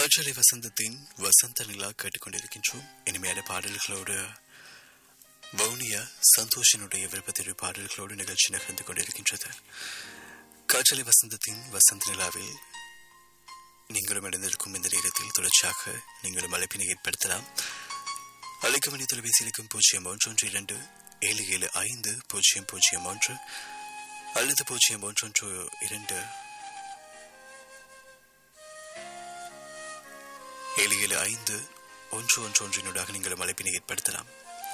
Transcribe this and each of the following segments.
காற்றலை வசந்தத்தின் வசந்த நிலா கேட்டுக்கொண்டிருக்கின்றோம் இனிமையான பாடல்களோடு வவுனியா சந்தோஷனுடைய விருப்பத்திற்கு பாடல்களோடு நிகழ்ச்சி நகர்ந்து கொண்டிருக்கின்றது காற்றலை வசந்தத்தின் வசந்த நிலாவில் நீங்களும் இணைந்திருக்கும் இந்த நேரத்தில் தொடர்ச்சியாக நீங்களும் அழைப்பினை ஏற்படுத்தலாம் அழைக்கும் மணி தொலைபேசி இருக்கும் பூஜ்ஜியம் ஒன்றொன்று இரண்டு ஏழு ஏழு ஐந்து பூஜ்ஜியம் பூஜ்ஜியம் ஒன்று அல்லது பூஜ்ஜியம் ஒன்றொன்று இரண்டு ஏழு ஏழு ஐந்து ஒன்று ஒன்று ஒன்றினூடாக நீங்கள் அழைப்பினை ஏற்படுத்தலாம்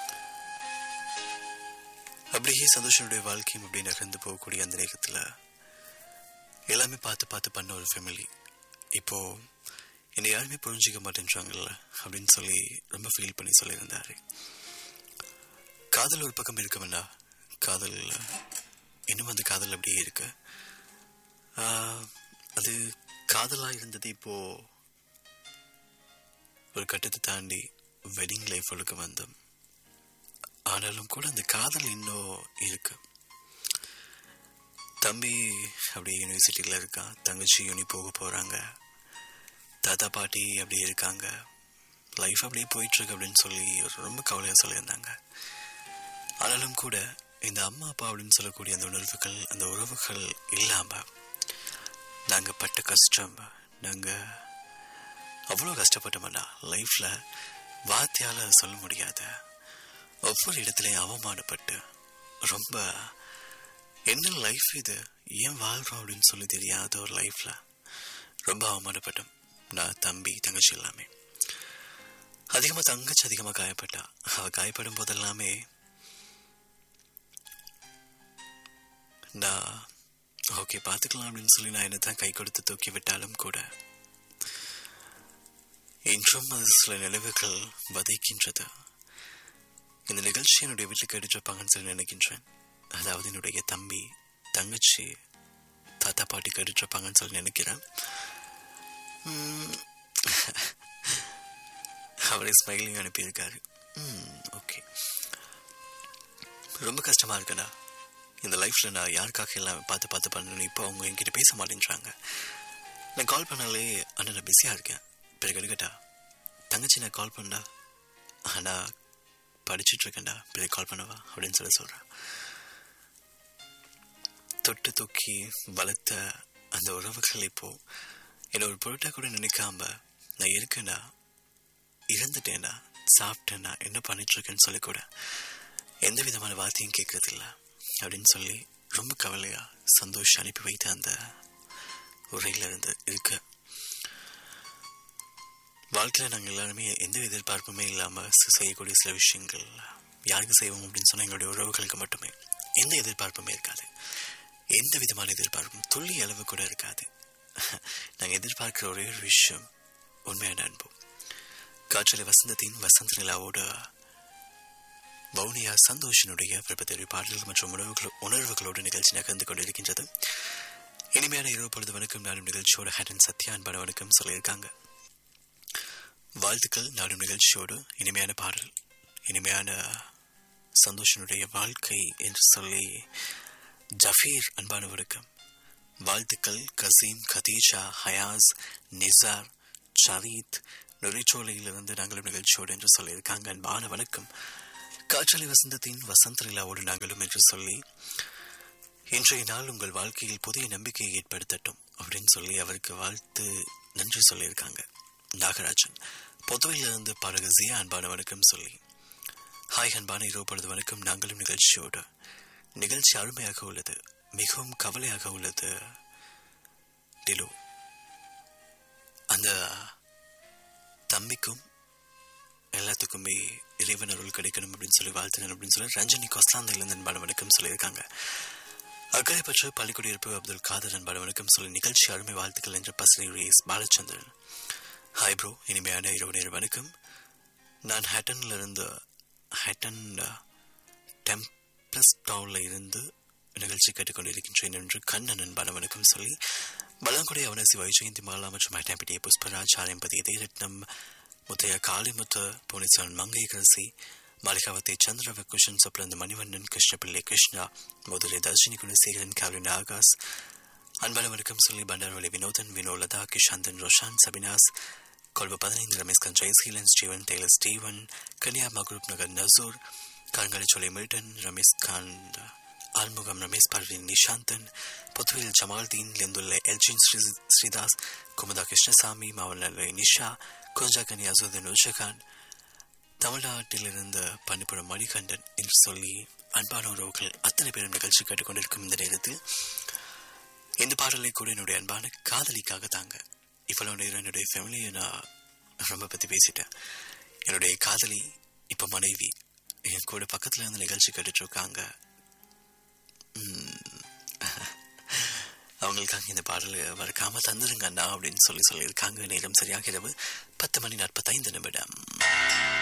அப்படியே சந்தோஷனுடைய வாழ்க்கையும் அப்படி நகர்ந்து போகக்கூடிய அந்த நேரத்தில் எல்லாமே பார்த்து பார்த்து பண்ண ஒரு ஃபேமிலி இப்போ என்னை யாருமே புரிஞ்சிக்க மாட்டேன்றாங்கல்ல அப்படின்னு சொல்லி ரொம்ப ஃபீல் பண்ணி சொல்லியிருந்தாரு காதல் ஒரு பக்கம் இருக்குமெண்டா காதல் இன்னும் அந்த காதல் அப்படியே இருக்கு ஆஹ், அது காதலாக இருந்தது இப்போ ஒரு கட்டத்தை தாண்டி வெட்டிங் லைஃப்களுக்கு வந்தோம் ஆனாலும் கூட அந்த காதல் இன்னும் இருக்கு தம்பி அப்படியே யூனிவர்சிட்டியில் இருக்கான் தங்கச்சி யூனி போக போகிறாங்க தாத்தா பாட்டி அப்படி இருக்காங்க லைஃப் அப்படியே போயிட்டுருக்கு அப்படின்னு சொல்லி ரொம்ப கவலையாக சொல்லியிருந்தாங்க ஆனாலும் கூட இந்த அம்மா அப்பா அப்படின்னு சொல்லக்கூடிய அந்த உணர்வுகள் அந்த உறவுகள் இல்லாமல் நாங்கள் பட்ட கஷ்டம் நாங்கள் அவ்வளோ கஷ்டப்பட்டோம்டா லைஃப்பில் வார்த்தையால் சொல்ல முடியாத ஒவ்வொரு இடத்துலையும் அவமானப்பட்டு ரொம்ப என்ன லைஃப் இது ஏன் வாழ்கிறோம் அப்படின்னு சொல்லி தெரியாத ஒரு லைஃப்பில் ரொம்ப அவமானப்பட்டோம் நான் தம்பி தங்கச்சி எல்லாமே அதிகமாக தங்கச்சி அதிகமாக காயப்பட்டா அவள் காயப்படும் போதெல்லாமே நான் ஓகே பார்த்துக்கலாம் அப்படின்னு சொல்லி நான் என்ன தான் கை கொடுத்து தூக்கி விட்டாலும் கூட இன்றும் அது சில நினைவுகள் வதைக்கின்றது இந்த நிகழ்ச்சி என்னுடைய வீட்டுக்கு எடுத்திருப்பாங்கன்னு சொல்லி நினைக்கின்றேன் அதாவது என்னுடைய தம்பி தங்கச்சி தாத்தா பாட்டிக்கு எடுத்திருப்பாங்கன்னு சொல்லி நினைக்கிறேன் உம், அவரே ஸ்மைலிங் அனுப்பியிருக்காரு ஓகே ரொம்ப கஷ்டமா இருக்குடா இந்த லைஃப்ல நான் யாருக்காக எல்லாம் பார்த்து பார்த்து பண்ணணும் இப்போ அவங்க என்கிட்ட பேச மாட்டேன்றாங்க நான் கால் பண்ணாலே அண்ணா நான் பிஸியாக இருக்கேன் பிறகு எடுக்கட்டா தங்கச்சி நான் கால் பண்ணா ஆனா படிச்சுட்டு இருக்கேன்டா பிறகு கால் பண்ணவா அப்படின்னு சொல்லி சொல்கிறேன் தொட்டு தூக்கி வளர்த்த அந்த உறவுகள் இப்போ என்னை ஒரு பொருட்டா கூட நினைக்காம நான் இருக்கேன்டா இறந்துட்டேன்டா சாப்பிட்டேன்டா என்ன பண்ணிட்டு இருக்கேன்னு சொல்லி கூட எந்த விதமான வார்த்தையும் கேட்கறதில்ல அப்படின்னு சொல்லி ரொம்ப கவலையா சந்தோஷம் அனுப்பி வைத்த அந்த உரையில இருந்து இருக்கு வாழ்க்கையில் நாங்கள் எல்லாருமே எந்த எதிர்பார்ப்புமே இல்லாமல் செய்யக்கூடிய சில விஷயங்கள் யாருக்கு செய்வோம் அப்படின்னு சொன்னால் எங்களுடைய உறவுகளுக்கு மட்டுமே எந்த எதிர்பார்ப்புமே இருக்காது எந்த விதமான எதிர்பார்ப்பும் துள்ளி அளவு கூட இருக்காது நாங்கள் எதிர்பார்க்கிற ஒரே ஒரு விஷயம் உண்மையான அன்பு காற்றலை வசந்தத்தின் வசந்த நிலாவோடு வவுனியா சந்தோஷனுடைய பிரபத்தரி பாடல்கள் மற்றும் உணவுகள் உணர்வுகளோடு நிகழ்ச்சி நகர்ந்து கொண்டிருக்கின்றது இனிமையான இரவு பொழுது வணக்கம் நாடும் நிகழ்ச்சியோட ஹேடன் சத்யா அன்பான வணக்கம் சொல்லியிருக்காங்க வாழ்த்துக்கள் நாடும் நிகழ்ச்சியோடு இனிமையான பாடல் இனிமையான சந்தோஷனுடைய வாழ்க்கை என்று சொல்லி ஜஃபீர் அன்பான வணக்கம் வாழ்த்துக்கள் கசீம் கதீஜா ஹயாஸ் நிசார் ஷரீத் நுரைச்சோலையிலிருந்து நாங்களும் நிகழ்ச்சியோடு என்று சொல்லியிருக்காங்க அன்பான வணக்கம் காற்றலை வசந்தத்தின் வசந்த நிலாவோடு நாங்களும் என்று சொல்லி இன்றைய நாள் உங்கள் வாழ்க்கையில் புதிய நம்பிக்கையை ஏற்படுத்தட்டும் அப்படின்னு சொல்லி அவருக்கு வாழ்த்து நன்றி சொல்லியிருக்காங்க நாகராஜன் பொதுவையிலிருந்து பாடக ஜியா அன்பான வணக்கம் சொல்லி ஹாய் அன்பான இரவு பொழுது வணக்கம் நாங்களும் நிகழ்ச்சியோடு நிகழ்ச்சி அருமையாக உள்ளது மிகவும் கவலையாக உள்ளது டிலு அந்த தம்பிக்கும் எல்லாத்துக்குமே இறைவன் அருள் கிடைக்கணும் அப்படின்னு சொல்லி வாழ்த்துங்கள் அப்படின்னு சொல்லி ரஞ்சனி கொஸ்லாந்தையிலிருந்து அன்பான வணக்கம் சொல்லியிருக்காங்க அக்கறை பற்று பள்ளிக்குடியிருப்பு அப்துல் காதர் அன்பான வணக்கம் சொல்லி நிகழ்ச்சி அருமை வாழ்த்துக்கள் என்ற பசனை ரேஸ் பாலச்சந்திரன் ஹாய் ப்ரோ இனிமையான இரவு நேர வணக்கம் நான் ஹேட்டன்ல இருந்து ஹேட்டன் டெம்ப்ளஸ் டவுன்ல இருந்து நிகழ்ச்சி கேட்டுக்கொண்டிருக்கின்றேன் என்று கண்ணன் அன்பான வணக்கம் சொல்லி பலாங்குடி அவனசி வைஜெயந்தி மாலா மற்றும் ஹேட்டாம்பிட்டிய புஷ்பராஜ் ஆரம்பதி இதயரத்னம் முத்தைய காளிமுத்து புனிசன் மங்கைகரசி மாளிகாவத்தை சந்திரவ குஷன் சொப்ரந்த மணிவண்ணன் கிருஷ்ணபிள்ளை கிருஷ்ணா முதலை தர்ஷினி குணசேகரன் கேவலின் ஆகாஷ் அன்பான வணக்கம் சொல்லி பண்டாரவளி வினோதன் வினோலதா கிஷாந்தன் ரோஷான் சபினாஸ் கொழும்பு பதினைந்து Rameshkan Jeyaseelan Steven Taylor Steven Kanniya Mahroof Nagar Nasoor Karungalicholai Milton Ramesh Khan ஆல்முகம் ரமேஷ் பர்வீன் நிஷாந்தன் புத்துவில் ஜமால்தீன் லெந்துள்ள எல்ஜின் ஸ்ரீ ஸ்ரீதாஸ் குமுதா கிருஷ்ணசாமி மாவல்ல நிஷா கொஞ்சா கனி அசுதன் உஷகான் தமிழ்நாட்டிலிருந்து பணிபுரம் மணிகண்டன் என்று சொல்லி அன்பான உறவுகள் அத்தனை பேரும் நிகழ்ச்சி கேட்டுக்கொண்டிருக்கும் இந்த நேரத்தில் இந்த பாடலை கூட என்னுடைய அன்பான காதலிக்காக தாங்க இவ்வளவு நேரம் என்னுடைய ஃபேமிலியை நான் ரொம்ப பற்றி பேசிட்டேன் என்னுடைய காதலி இப்போ மனைவி என் கூட பக்கத்தில் இருந்து நிகழ்ச்சி கேட்டுட்டு இருக்காங்க அவங்களுக்காக இந்த பாடல் மறக்காம தந்துருங்க அண்ணா அப்படின்னு சொல்லி சொல்லியிருக்காங்க நேரம் சரியாக இரவு பத்து மணி நாற்பத்தைந்து நிமிடம்